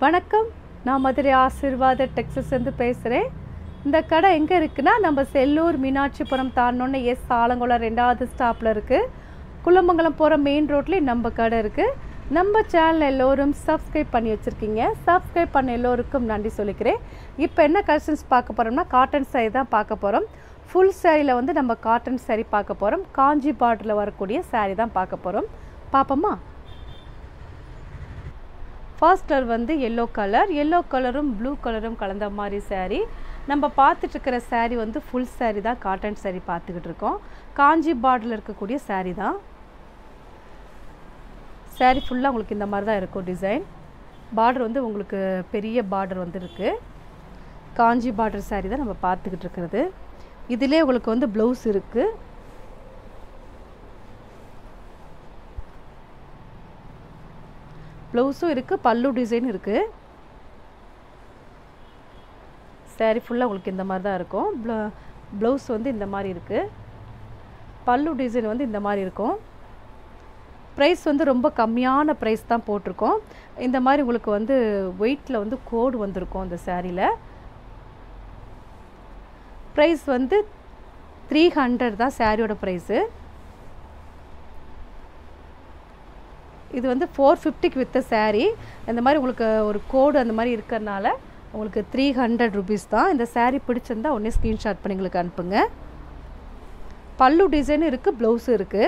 வணக்கம் நான் மதுரை ஆசீர்வாத டெக்ஸஸ்லேருந்து பேசுகிறேன் இந்த கடை எங்கே இருக்குன்னா நம்ம செல்லூர் மீனாட்சிபுரம் தாண்டோன்னே எஸ் ஆலங்குளம் ரெண்டாவது ஸ்டாப்பில் இருக்குது குள்ளமங்கலம் போகிற மெயின் ரோட்லேயே நம்ம கடை இருக்குது நம்ம சேனல் எல்லோரும் சப்ஸ்கிரைப் பண்ணி வச்சுருக்கீங்க சப்ஸ்கிரைப் பண்ண எல்லோருக்கும் நன்றி சொல்லிக்கிறேன் இப்போ என்ன கலெக்ஷன்ஸ் பார்க்க போகிறோம்னா காட்டன் saree தான் பார்க்க போகிறோம் ஃபுல் சாரியில் வந்து நம்ம காட்டன் saree பார்க்க போகிறோம் காஞ்சி பார்டரில் வரக்கூடிய saree தான் பார்க்க போகிறோம் பார்ப்போமா ஃபர்ஸ்ட் கலர் வந்து எல்லோ கலர் எல்லோ கலரும் ப்ளூ கலரும் கலந்த மாதிரி saree நம்ம பார்த்துட்டு இருக்கிற saree வந்து ஃபுல் saree தான் காட்டன் saree பார்த்துக்கிட்டு இருக்கோம் காஞ்சி பார்டரில் இருக்கக்கூடிய saree தான் saree ஃபுல்லாக உங்களுக்கு இந்த மாதிரி தான் இருக்கும் டிசைன் பார்டர் வந்து உங்களுக்கு பெரிய பார்டர் வந்து இருக்கு காஞ்சி பார்டர் saree தான் நம்ம பார்த்துக்கிட்டு இருக்கிறது இதிலே உங்களுக்கு வந்து ப்ளவுஸ் இருக்குது ப்ளவுஸும் இருக்குது பல்லு டிசைன் இருக்குது saree ஃபுல்லாக உங்களுக்கு இந்த மாதிரி தான் இருக்கும் ப்ளவுஸ் வந்து இந்த மாதிரி இருக்குது பல்லு டிசைன் வந்து இந்த மாதிரி இருக்கும் ப்ரைஸ் வந்து ரொம்ப கம்மியான ப்ரைஸ் தான் போட்டிருக்கோம் இந்த மாதிரி உங்களுக்கு வந்து வெயிட்டில் வந்து கோடு வந்திருக்கும் இந்த சாரியில் ப்ரைஸ் வந்து த்ரீ ஹண்ட்ரட் தான் சாரியோட ப்ரைஸு இது வந்து ஃபோர் ஃபிஃப்டிக்கு வித்த saree இந்த மாதிரி உங்களுக்கு ஒரு கோடு அந்த மாதிரி இருக்கிறனால உங்களுக்கு த்ரீ ஹண்ட்ரட் ருபீஸ் தான் இந்த saree பிடிச்சிருந்தா உடனே ஸ்க்ரீன்ஷாட் பண்ணி எங்களுக்கு அனுப்புங்க பல்லு டிசைன் இருக்குது ப்ளவுஸும் இருக்குது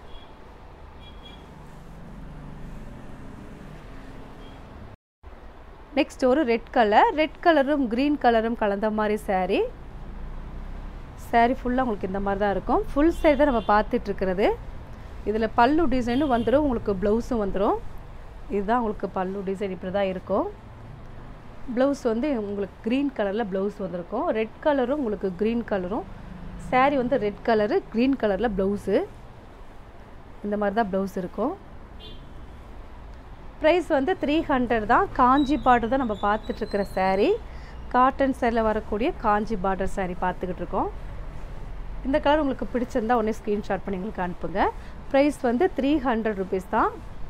நெக்ஸ்ட் ஒரு ரெட் கலர் ரெட் கலரும் க்ரீன் கலரும் கலந்த மாதிரி saree saree ஃபுல்லாக உங்களுக்கு இந்த மாதிரி தான் இருக்கும் ஃபுல் saree தான் நம்ம பார்த்துட்ருக்கிறது இதில் பல்லு டிசைனும் வந்துடும் உங்களுக்கு ப்ளவுஸும் வந்துடும் இதுதான் உங்களுக்கு பல்லு டிசைன் இப்படி தான் இருக்கும் ப்ளவுஸ் வந்து உங்களுக்கு க்ரீன் கலரில் ப்ளவுஸ் வந்திருக்கும் ரெட் கலரும் உங்களுக்கு க்ரீன் கலரும் saree வந்து ரெட் கலரு க்ரீன் கலரில் ப்ளவுஸு இந்த மாதிரி தான் ப்ளவுஸ் இருக்கும் ப்ரைஸ் வந்து த்ரீ ஹண்ட்ரட் தான் காஞ்சி பார்டர் தான் நம்ம பார்த்துட்ருக்கிற saree காட்டன் சேரில் வரக்கூடிய காஞ்சி பார்டர் saree பார்த்துக்கிட்டு இருக்கோம் இந்த கலர் உங்களுக்கு பிடிச்சிருந்தா உடனே ஸ்க்ரீன்ஷாட் பண்ணி எங்களுக்கு அனுப்புங்க ப்ரைஸ் வந்து த்ரீ ஹண்ட்ரட் ருபீஸ் தான்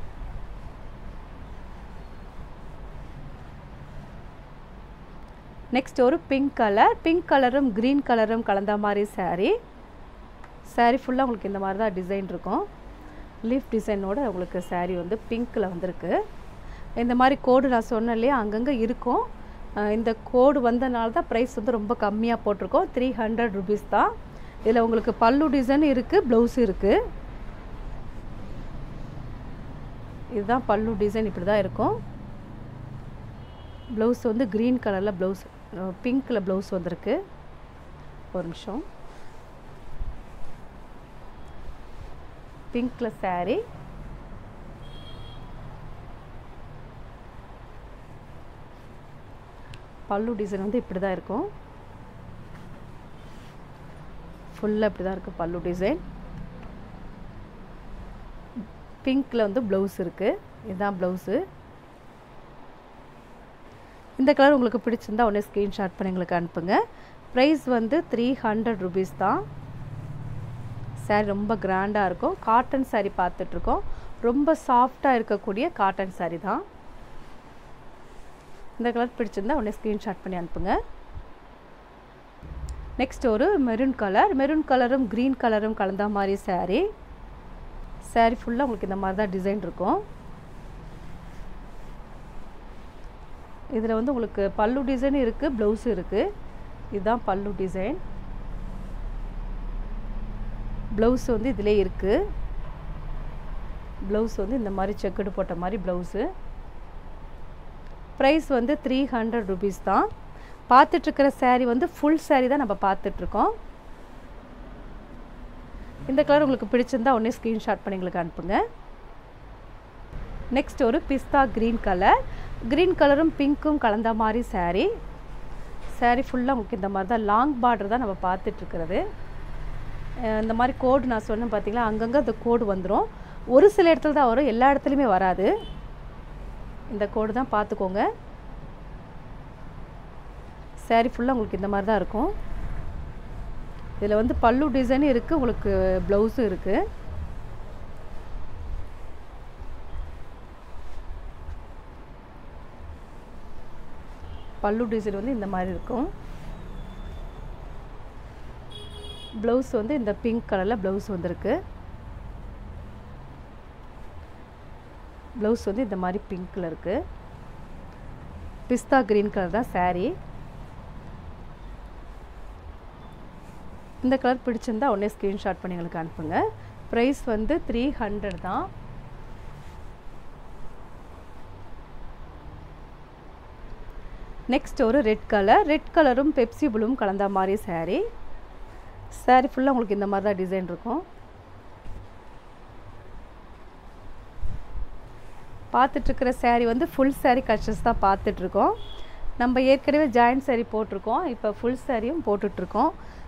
நெக்ஸ்ட் ஒரு பிங்க் கலர் பிங்க் கலரும் க்ரீன் கலரும் கலந்த மாதிரி saree saree ஃபுல்லாக உங்களுக்கு இந்த மாதிரி தான் டிசைன் இருக்கும் லீஃப் டிசைனோட உங்களுக்கு saree வந்து பிங்க்கில் வந்திருக்கு இந்த மாதிரி கோடு நான் சொன்னேன் இல்லையா அங்கங்கே இருக்கும் அஹ் இந்த கோடு வந்தனால தான் ப்ரைஸ் வந்து ரொம்ப கம்மியாக போட்டிருக்கோம் த்ரீ ஹண்ட்ரட் ருபீஸ் தான் இதில் உங்களுக்கு பல்லு டிசைன் இருக்குது ப்ளவுஸ் இருக்குது இதுதான் பல்லு டிசைன் இப்படி தான் இருக்கும் ப்ளவுஸ் வந்து க்ரீன் கலரில் ப்ளவுஸ் பிங்க்கில் ப்ளவுஸ் வந்திருக்கு ஒரு நிமிஷம் பிங்க்கில் saree பல்லு டிசைன் வந்து இப்படி தான் இருக்கும் ஃபுல்லாக இப்படி தான் இருக்குது பல்லு டிசைன் பிங்க்கில் வந்து ப்ளவுஸ் இருக்குது இதுதான் ப்ளவுஸு இந்த கலர் உங்களுக்கு பிடிச்சிருந்தா உடனே ஸ்க்ரீன்ஷாட் பண்ணி எங்களுக்கு அனுப்புங்க ப்ரைஸ் வந்து த்ரீ ஹண்ட்ரட் ருபீஸ் தான் saree ரொம்ப கிராண்டாக இருக்கும் காட்டன் saree பார்த்துட்ருக்கோம் ரொம்ப சாஃப்டாக இருக்கக்கூடிய காட்டன் saree தான் இந்த கலர் பிடிச்சிருந்தா உடனே ஸ்க்ரீன்ஷாட் பண்ணி அனுப்புங்க நெக்ஸ்ட் ஒரு மெரூன் கலர் மெரூன் கலரும் க்ரீன் கலரும் கலந்த மாதிரி saree saree ஃபுல்லாக உங்களுக்கு இந்த மாதிரி தான் டிசைன் இருக்கும் இதில் வந்து உங்களுக்கு பல்லு டிசைன் இருக்குது ப்ளவுஸும் இருக்குது இதுதான் பல்லு டிசைன் ப்ளவுஸ் வந்து இதிலே இருக்குது ப்ளவுஸ் வந்து இந்த மாதிரி செக்குடு போட்ட மாதிரி ப்ளவுஸு ப்ரைஸ் வந்து த்ரீ ஹண்ட்ரட் ருபீஸ் தான் பார்த்துட்ருக்கிற saree வந்து ஃபுல் saree தான் நம்ம பார்த்துட்ருக்கோம் இந்த கலர் உங்களுக்கு பிடிச்சிருந்தா உடனே ஸ்க்ரீன்ஷாட் பண்ணி எங்களுக்கு அனுப்புங்க நெக்ஸ்ட் ஒரு பிஸ்தா க்ரீன் கலர் க்ரீன் கலரும் பிங்க்கும் கலந்த மாதிரி saree saree ஃபுல்லாக உங்களுக்கு இந்த மாதிரி தான் லாங் பார்டர் தான் நம்ம பார்த்துட்ருக்கிறது இந்த மாதிரி கோடு நான் சொன்னேன் பார்த்தீங்களா அங்கங்கே அந்த கோடு வந்துடும் ஒரு சில இடத்துல தான் வரும் எல்லா இடத்துலையுமே வராது இந்த கோடு தான் பார்த்துக்கோங்க saree ஃபுல்லாக உங்களுக்கு இந்த மாதிரி தான் இருக்கும் இதில் வந்து பல்லு டிசைனும் இருக்குது உங்களுக்கு ப்ளவுஸும் இருக்குது பல்லு டிசைன் வந்து இந்த மாதிரி இருக்கும் ப்ளவுஸ் வந்து இந்த பிங்க் கலரில் ப்ளவுஸ் வந்திருக்கு ப்ளவுஸ் வந்து இந்த மாதிரி பிங்க்கில் இருக்குது பிஸ்தா க்ரீன் கலர் தான் saree இந்த கலர் பிடிச்சிருந்தா உடனே ஸ்க்ரீன்ஷாட் பண்ணி எங்களுக்கு அனுப்புங்க ப்ரைஸ் வந்து த்ரீ ஹண்ட்ரட் தான் நெக்ஸ்ட் ஒரு ரெட் கலர் ரெட் கலரும் பெப்சி ப்ளூவும் கலந்த மாதிரி saree saree ஃபுல்லாக உங்களுக்கு இந்த மாதிரி தான் டிசைன் இருக்கும் பார்த்துட்ருக்கிற saree வந்து ஃபுல் saree கலெக்ஷன்ஸ் தான் பார்த்துட்ருக்கோம் நம்ம ஏற்கனவே ஜாயின்ட் saree போட்டிருக்கோம் இப்போ ஃபுல் சாரியும் போட்டுட்ருக்கோம்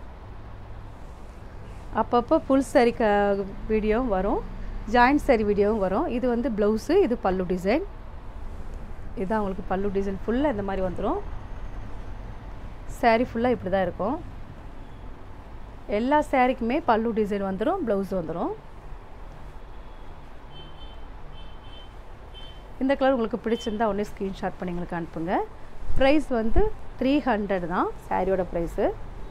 அப்பப்போ ஃபுல் saree க வீடியோவும் வரும் ஜாயின்ட் saree வீடியோவும் வரும் இது வந்து ப்ளவுஸு இது பல்லு டிசைன் இதுதான் உங்களுக்கு பல்லு டிசைன் ஃபுல்லாக இந்த மாதிரி வந்துடும் saree ஃபுல்லாக இப்படி தான் இருக்கும் எல்லா சாரீக்குமே பல்லு டிசைன் வந்துடும் ப்ளவுஸ் வந்துடும் இந்த கலர் உங்களுக்கு பிடிச்சிருந்தா உடனே ஸ்க்ரீன்ஷாட் பண்ணி எங்களுக்கு அனுப்புங்க ப்ரைஸ் வந்து த்ரீ ஹண்ட்ரட் தான் சாரியோட ப்ரைஸு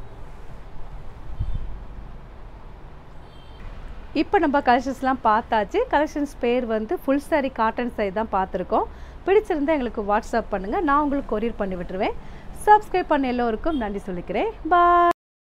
இப்போ நம்ம கலெக்ஷன்ஸ்லாம் பார்த்தாச்சு கலெக்ஷன்ஸ் பேர் வந்து ஃபுல் சாரி காட்டன் சாரி தான் பார்த்துருக்கோம் பிடிச்சிருந்தா எங்களுக்கு வாட்ஸ்அப் பண்ணுங்கள் நான் உங்களுக்கு கொரியர் பண்ணி விட்டுருவேன் சப்ஸ்கிரைப் பண்ண எல்லோருக்கும் நன்றி சொல்லிக்கிறேன் பாய்